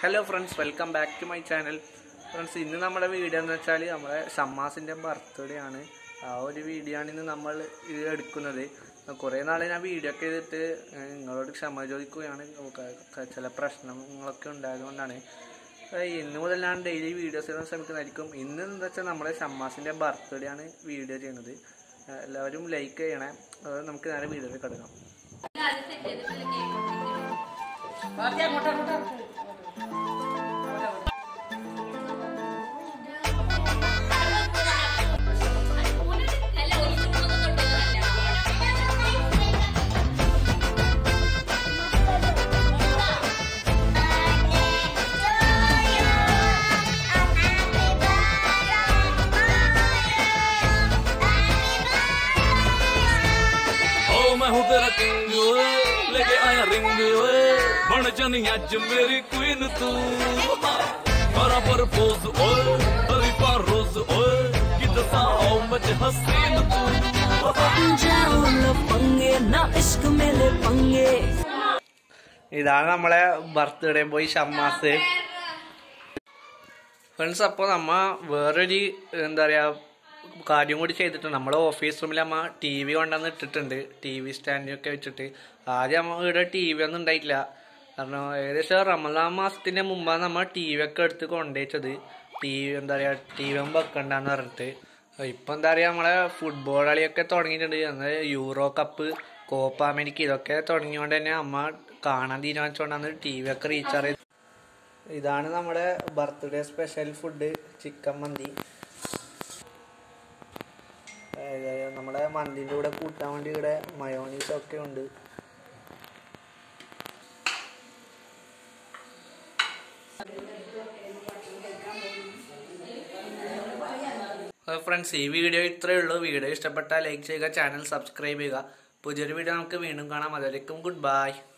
hello friends welcome back to my channel friends ഇന്ന് നമ്മുടെ video എന്ന് വെച്ചാൽ നമ്മുടെ ഷമ്മാസിൻ്റെ ബർത്ത്ഡേ ആണ് ആ ഒരു വീഡിയോ ആണ് ഇന്ന് നമ്മൾ ഇത് എടുക്കുന്നത് കുറേ നാളെ ഞാൻ വീഡിയോ ഒക്കെ ചെയ്തിട്ട് ഏഹ്, നിങ്ങളോട് ക്ഷമ ചോദിക്കുകയാണ് ക- ക- ചില പ്രശ്നങ്ങളൊക്കെ ഉണ്ടായതുകൊണ്ടാണ് ഏഹ്, ഇന്ന് മുതൽ ഞാൻ ഡെയിലി വീഡിയോസ് ചെയ്യാൻ ശ്രമിക്കുന്നതായിരിക്കും ഇന്ന് എന്താ വെച്ചാൽ നമ്മുടെ ഷമ്മാസിൻ്റെ ബർത്ത്ഡേ ആണ് വീഡിയോ ചെയ്യുന്നത് ഏഹ്, എല്ലാവരും ലൈക്ക് ചെയ്യണേ അത് നമുക്ക് നേരെ വീഡിയോയിൽ കിടക്കാം ओ मैं हूँ तेरा किंग ओए लेके आया रिंग ओए बन जानी आज मेरी क्वीन तू करा पर पोज ओए हरी पर रोज ओए कि दसा आओ मुझे हसीन तू जाओ न पंगे ना इश्क में ले पंगे ഇതാണ് നമ്മളെ ബർത്ത്ഡേ ബോയ് ഷമ്മാസ് ഫ്രണ്ട്സ് അപ്പോൾ നമ്മ വേറൊരു എന്താ പറയുക കാര്യം കൂടി ചെയ്തിട്ടുണ്ട് നമ്മളെ ഓഫീസ് റൂമിൽ അമ്മ ടി വി കൊണ്ടുവന്ന് ഇട്ടിട്ടുണ്ട് ടി വി സ്റ്റാൻഡൊക്കെ വെച്ചിട്ട് ആദ്യം അമ്മ ഇവിടെ ടി വി ഒന്നും ഉണ്ടായിട്ടില്ല കാരണം ഏകദേശം റമദാൻ മാസത്തിന്റെ മുമ്പാണ് നമ്മൾ ടി വി ഒക്കെ എടുത്ത് കൊണ്ടുവച്ചത് ടി വി എന്താ പറയുക ടി വി ഒന്നും വെക്കണ്ടെന്ന് പറഞ്ഞിട്ട് ഇപ്പം എന്താ പറയുക നമ്മളെ ഫുട്ബോൾ കളിയൊക്കെ തുടങ്ങിയിട്ടുണ്ട് അന്ന് യൂറോ കപ്പ് കോപ്പ അമേരിക്ക ഇതൊക്കെ തുടങ്ങിയോണ്ട് തന്നെ അമ്മ കാണാൻ തീരുമാനിച്ചുകൊണ്ടാണ് ടി വി ഒക്കെ റീചാർജ് ചെയ്ത് ഇതാണ് നമ്മുടെ birthday special food chicken mandi ഏഹ് നമ്മുടെ മന്തിൻ്റെ കൂടെ കൂട്ടാൻ വേണ്ടി ഇവിടെ മയോണീസ് ഒക്കെ ഉണ്ട് ഫ്രണ്ട്സ് ഈ വീഡിയോ ഇത്രയേ ഉള്ളൂ വീഡിയോ ഇഷ്ടപ്പെട്ടാൽ ലൈക്ക് ചെയ്യുക ചാനൽ സബ്സ്ക്രൈബ് ചെയ്യുക പുതിയൊരു വീഡിയോ നമുക്ക് വീണ്ടും കാണാം അതുവരേക്കും ഗുഡ് ബൈ